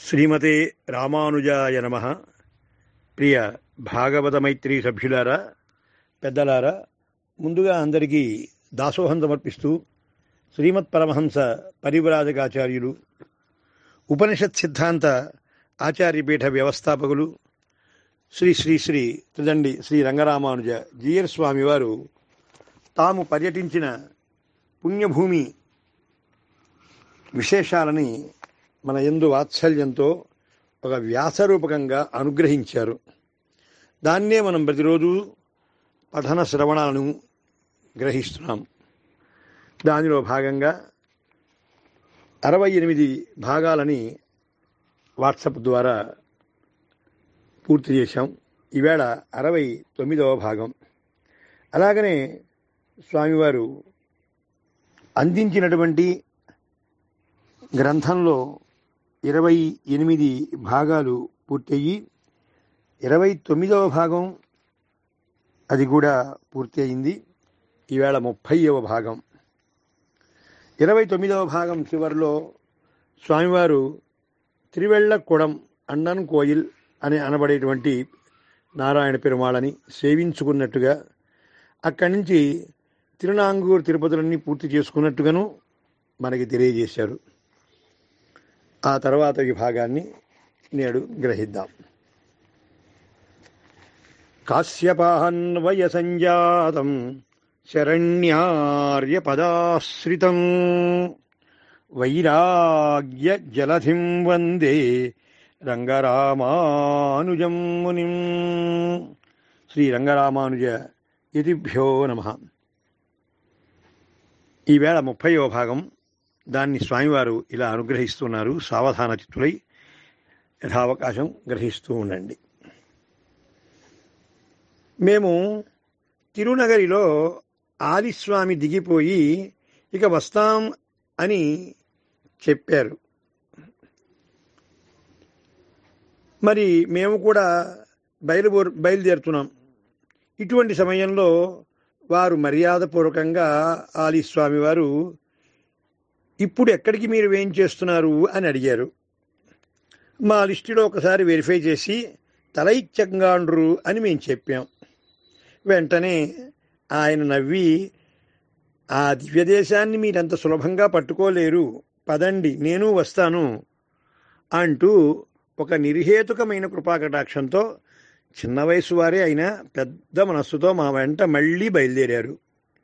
శ్రీమతే రామానుజాయ నమ ప్రియ భాగవత మైత్రి సభ్యులారా పెద్దలారా ముందుగా అందరికీ దాసోహం సమర్పిస్తూ శ్రీమత్ పరమహంస పరివ్రాజకాచార్యులు ఉపనిషత్ సిద్ధాంత ఆచార్యపీఠ వ్యవస్థాపకులు శ్రీ శ్రీ శ్రీ త్రిదండి శ్రీ రంగరామానుజ జీయర్ స్వామి వారు తాము పర్యటించిన పుణ్యభూమి విశేషాలని మన ఎందు వాత్సల్యంతో ఒక వ్యాసరూపకంగా అనుగ్రహించారు దాన్నే మనం ప్రతిరోజు పఠన శ్రవణాలను గ్రహిస్తున్నాం దానిలో భాగంగా అరవై ఎనిమిది భాగాలని వాట్సప్ ద్వారా పూర్తి చేశాం ఈవేళ అరవై తొమ్మిదవ భాగం అలాగనే స్వామివారు అందించినటువంటి గ్రంథంలో ఇరవై ఎనిమిది భాగాలు పూర్తయ్యి ఇరవై తొమ్మిదవ భాగం అది కూడా పూర్తి అయింది ఈవేళ ముప్పైవ భాగం ఇరవై తొమ్మిదవ భాగం చివరిలో స్వామివారు త్రివెళ్లకుడం అన్నన్ కోయిల్ అని అనబడేటువంటి నారాయణ పెరుమాళని సేవించుకున్నట్టుగా అక్కడి నుంచి తిరునాంగూరు తిరుపతులన్నీ పూర్తి చేసుకున్నట్టుగాను మనకి తెలియజేశారు ఆ తర్వాత విభాగాన్ని నేడు గ్రహిద్దాం కాశ్యపాన్వయ సంజాతం శరణ్యార్య పదాశ్రితం వైరాగ్య జలధిం వందే రంగరామానుజం మునిం శ్రీ రంగరామానుజ ఇతిభ్యో నమ ఈవేళ ముప్పైవ భాగం దాన్ని స్వామివారు ఇలా అనుగ్రహిస్తున్నారు సావధాన చిత్తులై యథావకాశం గ్రహిస్తూ ఉండండి మేము తిరునగరిలో ఆదిస్వామి దిగిపోయి ఇక వస్తాం అని చెప్పారు మరి మేము కూడా బయలుబో బయలుదేరుతున్నాం ఇటువంటి సమయంలో వారు మర్యాదపూర్వకంగా ఆదిస్వామి వారు ఇప్పుడు ఎక్కడికి మీరు ఏం చేస్తున్నారు అని అడిగారు మా లిస్టులో ఒకసారి వెరిఫై చేసి తలైచ్చంగాండ్రు అని మేము చెప్పాం వెంటనే ఆయన నవ్వి ఆ దివ్యదేశాన్ని మీరంత సులభంగా పట్టుకోలేరు పదండి నేను వస్తాను అంటూ ఒక నిర్హేతుకమైన కృపాకటాక్షంతో చిన్న వయసు వారే అయినా పెద్ద మనస్సుతో మా వెంట మళ్ళీ బయలుదేరారు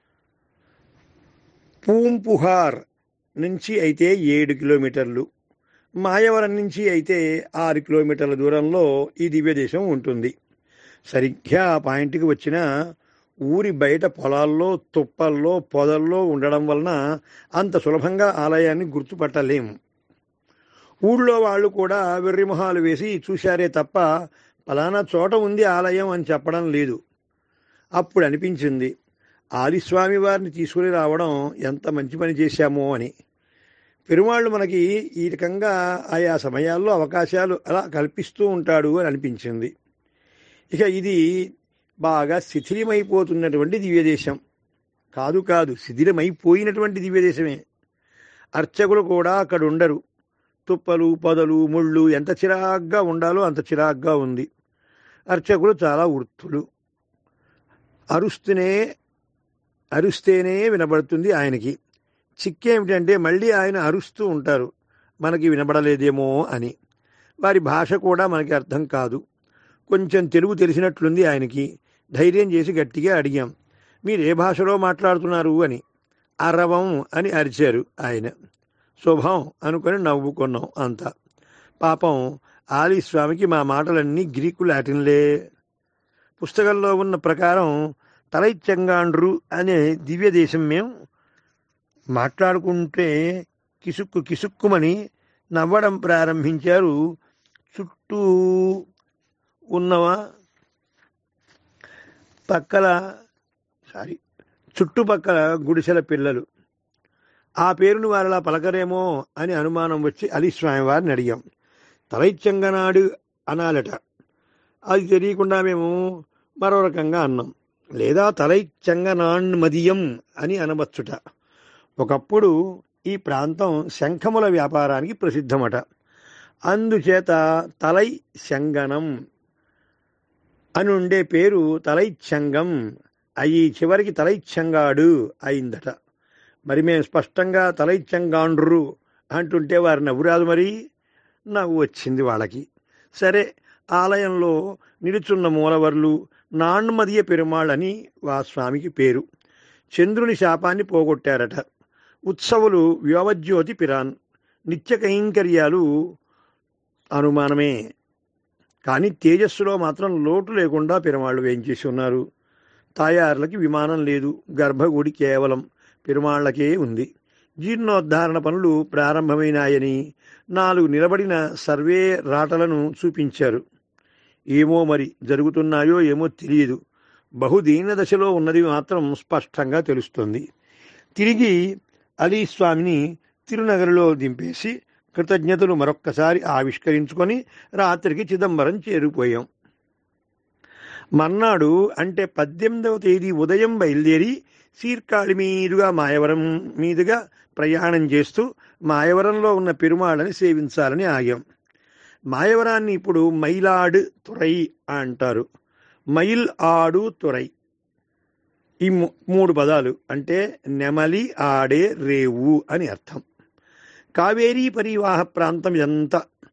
పూంపుహార్ నుంచి అయితే ఏడు కిలోమీటర్లు మాయవరం నుంచి అయితే ఆరు కిలోమీటర్ల దూరంలో ఈ దివ్యదేశం ఉంటుంది సరిగ్గా ఆ పాయింట్కి వచ్చిన ఊరి బయట పొలాల్లో తుప్పల్లో పొదల్లో ఉండడం వలన అంత సులభంగా ఆలయాన్ని గుర్తుపట్టలేము ఊళ్ళో వాళ్ళు కూడా వెర్రిమొహాలు వేసి చూశారే తప్ప పలానా చోట ఉంది ఆలయం అని చెప్పడం లేదు అప్పుడు అనిపించింది ఆదిస్వామి వారిని తీసుకుని రావడం ఎంత మంచి పని చేశామో అని పెరుమాళ్ళు మనకి ఈ రకంగా ఆయా సమయాల్లో అవకాశాలు అలా కల్పిస్తూ ఉంటాడు అని అనిపించింది ఇక ఇది బాగా శిథిలమైపోతున్నటువంటి దివ్యదేశం కాదు కాదు శిథిలమైపోయినటువంటి దివ్యదేశమే అర్చకులు కూడా అక్కడ ఉండరు తుప్పలు పొదలు ముళ్ళు ఎంత చిరాగ్గా ఉండాలో అంత చిరాగ్గా ఉంది అర్చకులు చాలా వృత్తులు అరుస్తూనే అరుస్తేనే వినబడుతుంది ఆయనకి చిక్కేమిటంటే మళ్ళీ ఆయన అరుస్తూ ఉంటారు మనకి వినబడలేదేమో అని వారి భాష కూడా మనకి అర్థం కాదు కొంచెం తెలుగు తెలిసినట్లుంది ఆయనకి ధైర్యం చేసి గట్టిగా అడిగాం మీరు ఏ భాషలో మాట్లాడుతున్నారు అని అరవం అని అరిచారు ఆయన శుభం అనుకొని నవ్వుకున్నాం అంతా పాపం ఆలిస్వామికి మా మాటలన్నీ గ్రీకు లాటిన్లే పుస్తకంలో ఉన్న ప్రకారం తలైచ్చంగాండ్రు అనే దివ్య దేశం మేము మాట్లాడుకుంటే కిసుక్కు కిసుక్కుమని నవ్వడం ప్రారంభించారు చుట్టూ ఉన్నవా పక్కల సారీ చుట్టుపక్కల గుడిసెల పిల్లలు ఆ పేరును వారిలా పలకరేమో అని అనుమానం వచ్చి అలిస్వామి వారిని అడిగాం తలైచ్చంగనాడు అనాలట అది తెలియకుండా మేము మరో రకంగా అన్నాం లేదా తలైచ్చంగనాన్మదియం అని అనవచ్చుట ఒకప్పుడు ఈ ప్రాంతం శంఖముల వ్యాపారానికి ప్రసిద్ధమట అందుచేత తలై శంగనం అని ఉండే పేరు తలైచ్చంగం అయి చివరికి తలైచ్చంగాడు అయిందట మరి మేము స్పష్టంగా తలైచ్చంగాండ్రు అంటుంటే వారు నవ్వురాదు మరి నవ్వు వచ్చింది వాళ్ళకి సరే ఆలయంలో నిలుచున్న మూలవర్లు నాన్మదియ పెరుమాళ్ అని వా స్వామికి పేరు చంద్రుని శాపాన్ని పోగొట్టారట ఉత్సవులు వ్యోమజ్యోతి పిరాన్ నిత్య కైంకర్యాలు అనుమానమే కానీ తేజస్సులో మాత్రం లోటు లేకుండా పెరుమాళ్ళు వేయించేసి ఉన్నారు తాయారులకి విమానం లేదు గర్భగుడి కేవలం పెరుమాళ్లకే ఉంది జీర్ణోద్ధారణ పనులు ప్రారంభమైనాయని నాలుగు నిలబడిన సర్వే రాటలను చూపించారు ఏమో మరి జరుగుతున్నాయో ఏమో తెలియదు బహుదీన దశలో ఉన్నది మాత్రం స్పష్టంగా తెలుస్తుంది తిరిగి అలీ స్వామిని తిరునగరిలో దింపేసి కృతజ్ఞతలు మరొక్కసారి ఆవిష్కరించుకొని రాత్రికి చిదంబరం చేరిపోయాం మర్నాడు అంటే పద్దెనిమిదవ తేదీ ఉదయం బయలుదేరి సీర్కాళి మీదుగా మాయవరం మీదుగా ప్రయాణం చేస్తూ మాయవరంలో ఉన్న పెరుమాళని సేవించాలని ఆగాం మాయవరాన్ని ఇప్పుడు మైలాడు తురై అంటారు మైల్ ఆడు తురై ఈ మూ- మూడు పదాలు అంటే నెమలి ఆడే రేవు అని అర్థం కావేరీ పరివాహ ప్రాంతం ఎంత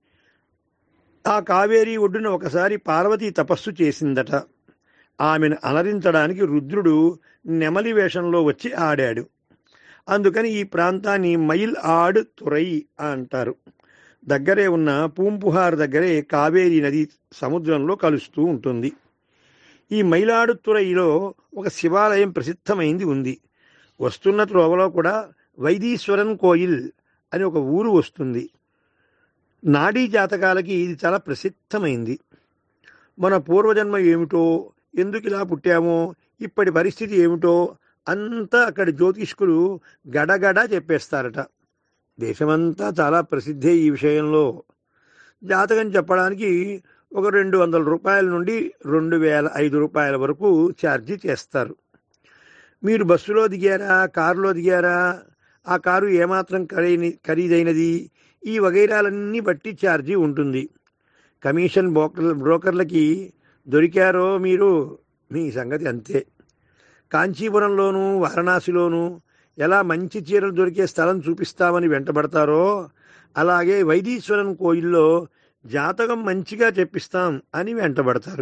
ఆ కావేరీ ఒడ్డున ఒకసారి పార్వతీ తపస్సు చేసిందట ఆమెను అలరించడానికి రుద్రుడు నెమలి వేషంలో వచ్చి ఆడాడు అందుకని ఈ ప్రాంతాన్ని మైల్ ఆడు తురై అంటారు దగ్గరే ఉన్న పూంపుహార్ దగ్గరే కావేరీ నది సముద్రంలో కలుస్తూ ఉంటుంది ఈ మైలాడుతురైలో ఒక శివాలయం ప్రసిద్ధమైంది ఉంది వస్తున్న త్రోవలో కూడా వైదీశ్వరన్ కోయిల్ అని ఒక ఊరు వస్తుంది నాడీ జాతకాలకి ఇది చాలా ప్రసిద్ధమైంది మన పూర్వజన్మ ఏమిటో ఎందుకు ఇలా పుట్టామో ఇప్పటి పరిస్థితి ఏమిటో అంతా అక్కడి జ్యోతిష్కులు గడగడ చెప్పేస్తారట దేశమంతా చాలా ప్రసిద్ధే ఈ విషయంలో జాతకం చెప్పడానికి ఒక రెండు వందల రూపాయల నుండి రెండు వేల ఐదు రూపాయల వరకు ఛార్జీ చేస్తారు మీరు బస్సులో దిగారా కారులో దిగారా ఆ కారు ఏమాత్రం ఖరీని ఖరీదైనది ఈ వగైరాలన్నీ బట్టి ఛార్జీ ఉంటుంది కమిషన్ బ్రోకర్ బ్రోకర్లకి దొరికారో మీరు మీ సంగతి అంతే కాంచీపురంలోనూ వారణాసిలోనూ ఎలా మంచి చీరలు దొరికే స్థలం చూపిస్తామని వెంటబడతారో అలాగే వైదీశ్వరన్ కోయిల్లో జాతకం మంచిగా చెప్పిస్తాం అని వెంటబడతారు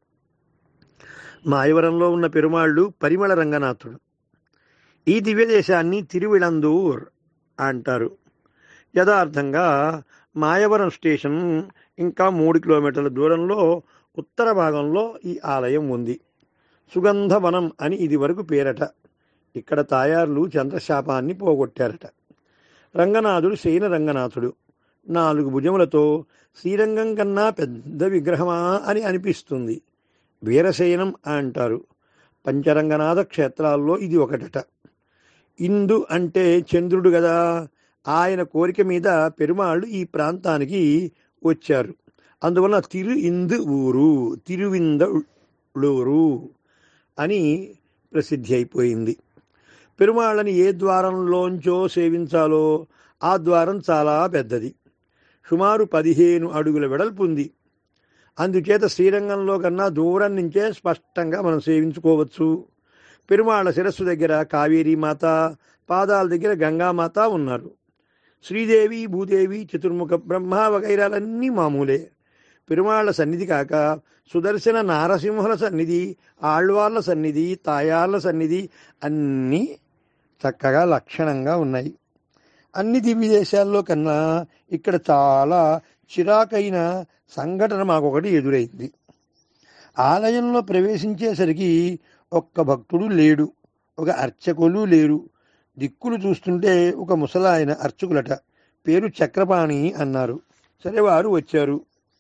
మాయవరంలో ఉన్న పెరుమాళ్ళు పరిమళ రంగనాథుడు ఈ దివ్యదేశాన్ని తిరువిళందూర్ అంటారు యథార్థంగా మాయవరం స్టేషన్ ఇంకా మూడు కిలోమీటర్ల దూరంలో ఉత్తర భాగంలో ఈ ఆలయం ఉంది సుగంధవనం అని ఇది వరకు పేరట ఇక్కడ తాయార్లు చంద్రశాపాన్ని పోగొట్టారట రంగనాథుడు శయన రంగనాథుడు నాలుగు భుజములతో శ్రీరంగం కన్నా పెద్ద విగ్రహమా అని అనిపిస్తుంది వీరశయనం అంటారు పంచరంగనాథ క్షేత్రాల్లో ఇది ఒకటట ఇందు అంటే చంద్రుడు కదా ఆయన కోరిక మీద పెరుమాళ్ళు ఈ ప్రాంతానికి వచ్చారు అందువల్ల తిరు ఇందు ఊరు తిరువిందళూరు అని ప్రసిద్ధి అయిపోయింది పెరుమాళ్ళని ఏ ద్వారంలోంచో సేవించాలో ఆ ద్వారం చాలా పెద్దది సుమారు పదిహేను అడుగుల వెడల్పు ఉంది అందుచేత శ్రీరంగంలో కన్నా దూరం నుంచే స్పష్టంగా మనం సేవించుకోవచ్చు పెరుమాళ్ళ శిరస్సు దగ్గర కావేరీ మాత పాదాల దగ్గర గంగామాత ఉన్నారు శ్రీదేవి భూదేవి చతుర్ముఖ బ్రహ్మ వగైరాలన్నీ మామూలే పెరుమాళ్ల సన్నిధి కాక సుదర్శన నారసింహుల సన్నిధి ఆళ్వార్ల సన్నిధి తాయార్ల సన్నిధి అన్నీ చక్కగా లక్షణంగా ఉన్నాయి అన్ని దివ్య దేశాల్లో కన్నా ఇక్కడ చాలా చిరాకైన సంఘటన మాకొకటి ఎదురైంది ఆలయంలో ప్రవేశించేసరికి ఒక్క భక్తుడు లేడు ఒక అర్చకులు లేరు దిక్కులు చూస్తుంటే ఒక ముసలాయన అర్చకులట పేరు చక్రపాణి అన్నారు సరే వారు వచ్చారు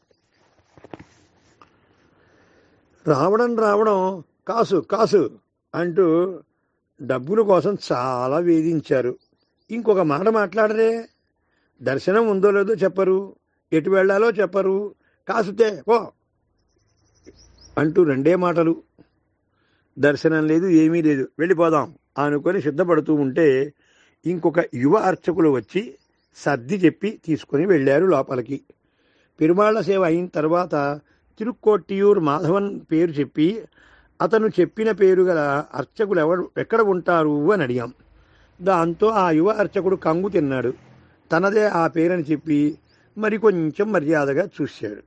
రావడం రావడం కాసు కాసు అంటూ డబ్బుల కోసం చాలా వేధించారు ఇంకొక మాట మాట్లాడరే దర్శనం ఉందో లేదో చెప్పరు ఎటు వెళ్ళాలో చెప్పరు కాసుతే ఓ అంటూ రెండే మాటలు దర్శనం లేదు ఏమీ లేదు వెళ్ళిపోదాం అనుకొని సిద్ధపడుతూ ఉంటే ఇంకొక యువ అర్చకులు వచ్చి సర్ది చెప్పి తీసుకొని వెళ్ళారు లోపలికి పెరుమాళ్ల సేవ అయిన తర్వాత తిరుక్కోట్టియూర్ మాధవన్ పేరు చెప్పి అతను చెప్పిన పేరు గల అర్చకులు ఎవరు ఎక్కడ ఉంటారు అని అడిగాం దాంతో ఆ యువ అర్చకుడు కంగు తిన్నాడు తనదే ఆ పేరని చెప్పి మరి కొంచెం మర్యాదగా చూశాడు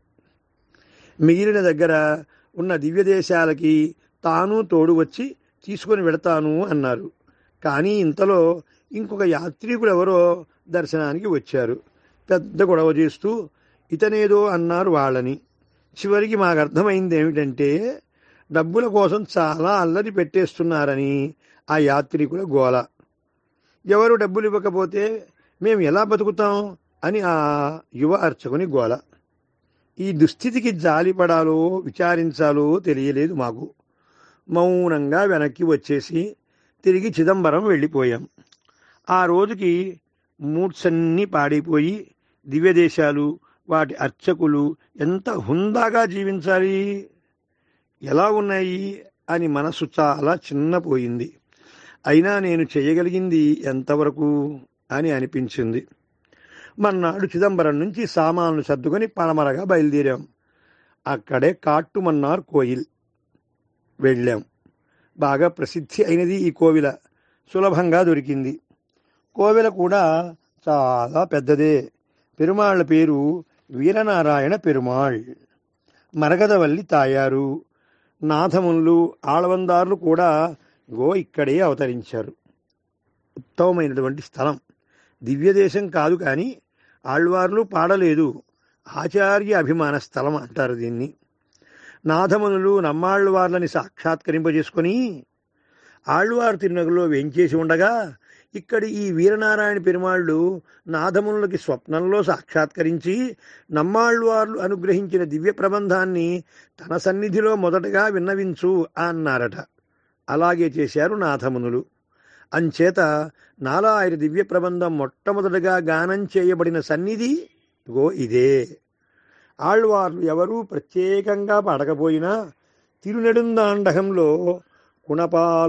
మిగిలిన దగ్గర ఉన్న దివ్య దేశాలకి తాను తోడు వచ్చి తీసుకొని వెడతాను అన్నారు కానీ ఇంతలో ఇంకొక యాత్రికులు ఎవరో దర్శనానికి వచ్చారు పెద్ద గొడవ చేస్తూ ఇతనేదో అన్నారు వాళ్ళని చివరికి మాకు అర్థమైంది ఏమిటంటే డబ్బుల కోసం చాలా అల్లరి పెట్టేస్తున్నారని ఆ యాత్రికుల గోల ఎవరు డబ్బులు ఇవ్వకపోతే మేము ఎలా బతుకుతాం అని ఆ యువ అర్చకుని గోల ఈ దుస్థితికి జాలిపడాలో విచారించాలో తెలియలేదు మాకు మౌనంగా వెనక్కి వచ్చేసి తిరిగి చిదంబరం వెళ్ళిపోయాం ఆ రోజుకి మూడ్సన్నీ పాడైపోయి దివ్యదేశాలు వాటి అర్చకులు ఎంత హుందాగా జీవించాలి ఎలా ఉన్నాయి అని మనసు చాలా చిన్నపోయింది అయినా నేను చేయగలిగింది ఎంతవరకు అని అనిపించింది మన్నాడు చిదంబరం నుంచి సామాన్లు సర్దుకొని పడమరగా బయలుదేరాం అక్కడే కాట్టుమన్నార్ కోయిల్ వెళ్ళాం బాగా ప్రసిద్ధి అయినది ఈ కోవిల సులభంగా దొరికింది కోవెల కూడా చాలా పెద్దదే పెరుమాళ్ళ పేరు వీరనారాయణ పెరుమాళ్ మరగదవల్లి తాయారు నాథములు ఆళవందార్లు కూడా గో ఇక్కడే అవతరించారు ఉత్తమమైనటువంటి స్థలం దివ్యదేశం కాదు కానీ ఆళ్వార్లు పాడలేదు ఆచార్య అభిమాన స్థలం అంటారు దీన్ని నాథమునులు నమ్మాళ్ళవార్లని సాక్షాత్కరింపజేసుకొని ఆళ్వారు తిరునగలో వేంచేసి ఉండగా ఇక్కడి ఈ వీరనారాయణ పెరుమాళ్ళు నాథమునులకి స్వప్నంలో సాక్షాత్కరించి నమ్మాళ్ళవార్లు అనుగ్రహించిన దివ్య ప్రబంధాన్ని తన సన్నిధిలో మొదటగా విన్నవించు అన్నారట అలాగే చేశారు నాథమునులు అంచేత నాలాయిర దివ్య ప్రబంధం మొట్టమొదటగా గానం చేయబడిన సన్నిధి గో ఇదే ఆళ్వార్లు ఎవరూ ప్రత్యేకంగా పాడకపోయినా తిరునెడుందాండకంలో కుణపాల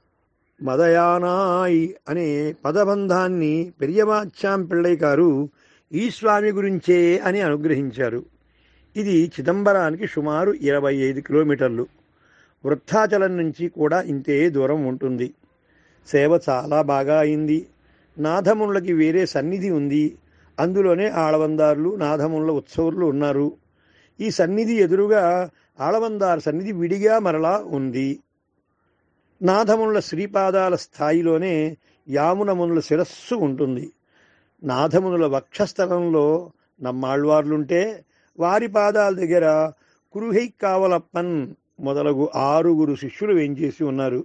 మదయానాయ్ అనే పదబంధాన్ని పెరియవాచ్యాం పిళ్ళై గారు ఈ స్వామి గురించే అని అనుగ్రహించారు ఇది చిదంబరానికి సుమారు ఇరవై ఐదు కిలోమీటర్లు వృద్ధాచలం నుంచి కూడా ఇంతే దూరం ఉంటుంది సేవ చాలా బాగా అయింది నాథమునులకి వేరే సన్నిధి ఉంది అందులోనే ఆళవందారులు నాథమునుల ఉత్సవులు ఉన్నారు ఈ సన్నిధి ఎదురుగా ఆళవందారు సన్నిధి విడిగా మరలా ఉంది నాథమునుల శ్రీపాదాల స్థాయిలోనే యామునమునుల శిరస్సు ఉంటుంది నాథమునుల వక్షస్థలంలో నమ్మాళ్వార్లుంటే వారి పాదాల దగ్గర కురుహై కావలప్పన్ మొదలగు ఆరుగురు శిష్యులు వేంచేసి ఉన్నారు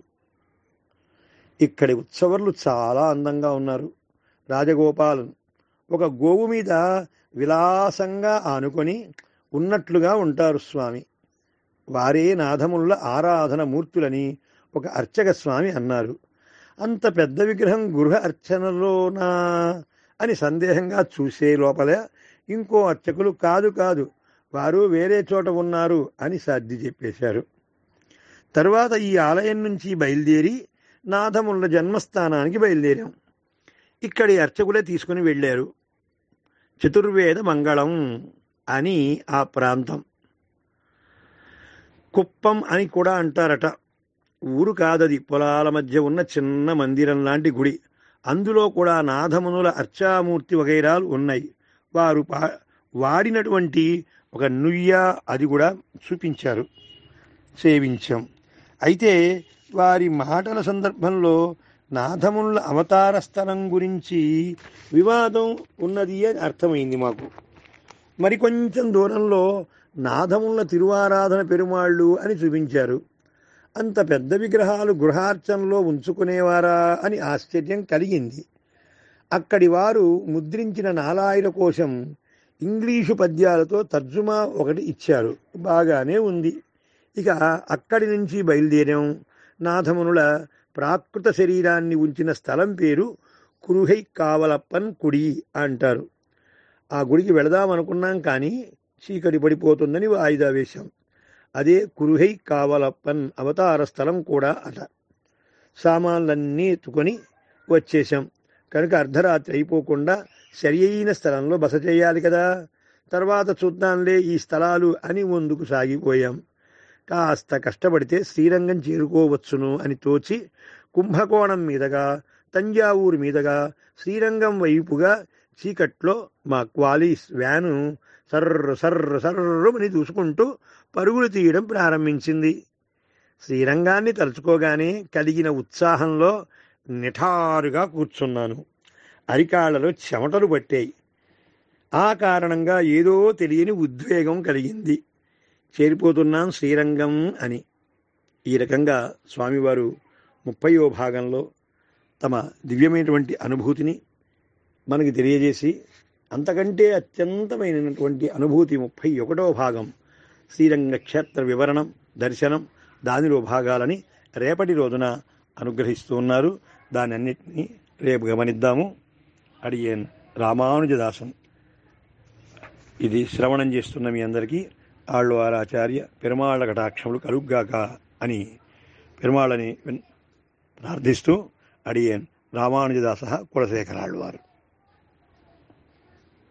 ఇక్కడి ఉత్సవర్లు చాలా అందంగా ఉన్నారు రాజగోపాలన్ ఒక గోవు మీద విలాసంగా ఆనుకొని ఉన్నట్లుగా ఉంటారు స్వామి వారే నాథముల ఆరాధన మూర్తులని ఒక అర్చక స్వామి అన్నారు అంత పెద్ద విగ్రహం గృహ అర్చనలోనా అని సందేహంగా చూసే లోపల ఇంకో అర్చకులు కాదు కాదు వారు వేరే చోట ఉన్నారు అని సర్ది చెప్పేశారు తరువాత ఈ ఆలయం నుంచి బయలుదేరి నాథముల జన్మస్థానానికి బయలుదేరాం ఇక్కడి అర్చకులే తీసుకుని వెళ్ళారు చతుర్వేద మంగళం అని ఆ ప్రాంతం కుప్పం అని కూడా అంటారట ఊరు కాదది పొలాల మధ్య ఉన్న చిన్న మందిరం లాంటి గుడి అందులో కూడా నాథమునుల అర్చామూర్తి వగైరాలు ఉన్నాయి వారు పా వాడినటువంటి ఒక నుయ్య అది కూడా చూపించారు సేవించాం అయితే వారి మాటల సందర్భంలో నాథమునుల అవతార స్థలం గురించి వివాదం ఉన్నది అని అర్థమైంది మాకు మరి కొంచెం దూరంలో నాథముల తిరువారాధన పెరుమాళ్ళు అని చూపించారు అంత పెద్ద విగ్రహాలు గృహార్చనలో ఉంచుకునేవారా అని ఆశ్చర్యం కలిగింది అక్కడి వారు ముద్రించిన నాలాయిర కోశం ఇంగ్లీషు పద్యాలతో తర్జుమా ఒకటి ఇచ్చారు బాగానే ఉంది ఇక అక్కడి నుంచి బయలుదేరాం నాథమునుల ప్రాకృత శరీరాన్ని ఉంచిన స్థలం పేరు కురుహై కావలప్పన్ కుడి అంటారు ఆ గుడికి వెళదామనుకున్నాం కానీ చీకటి పడిపోతుందని వాయిదా వేశాం అదే కురుహై కావలప్పన్ అవతార స్థలం కూడా అట సామాన్లన్నీ ఎత్తుకొని వచ్చేసాం కనుక అర్ధరాత్రి అయిపోకుండా సరి అయిన స్థలంలో బస చేయాలి కదా తర్వాత చూద్దాంలే ఈ స్థలాలు అని ముందుకు సాగిపోయాం కాస్త కష్టపడితే శ్రీరంగం చేరుకోవచ్చును అని తోచి కుంభకోణం మీదుగా తంజావూరు మీదుగా శ్రీరంగం వైపుగా చీకట్లో మా క్వాలీస్ వ్యాను సర్రు సర్రు సర్రుమని దూసుకుంటూ పరుగులు తీయడం ప్రారంభించింది శ్రీరంగాన్ని తలుచుకోగానే కలిగిన ఉత్సాహంలో నిఠారుగా కూర్చున్నాను అరికాళ్లలో చెమటలు పట్టాయి ఆ కారణంగా ఏదో తెలియని ఉద్వేగం కలిగింది చేరిపోతున్నాం శ్రీరంగం అని ఈ రకంగా స్వామివారు ముప్పయో భాగంలో తమ దివ్యమైనటువంటి అనుభూతిని మనకి తెలియజేసి అంతకంటే అత్యంతమైనటువంటి అనుభూతి ముప్పై ఒకటో భాగం శ్రీరంగ క్షేత్ర వివరణం దర్శనం దానిలో భాగాలని రేపటి రోజున అనుగ్రహిస్తూ ఉన్నారు దాని అన్నిటినీ రేపు గమనిద్దాము అడిగేన్ రామానుజదాసం ఇది శ్రవణం చేస్తున్న మీ అందరికీ ఆళ్వారాచార్య పెరుమాళ్ళ కటాక్షములు కలుగ్గాక అని పెరుమాళ్ళని విన్- ప్రార్థిస్తూ అడిగేన్ రామానుజదాస కులశేఖరాళ్ళవారు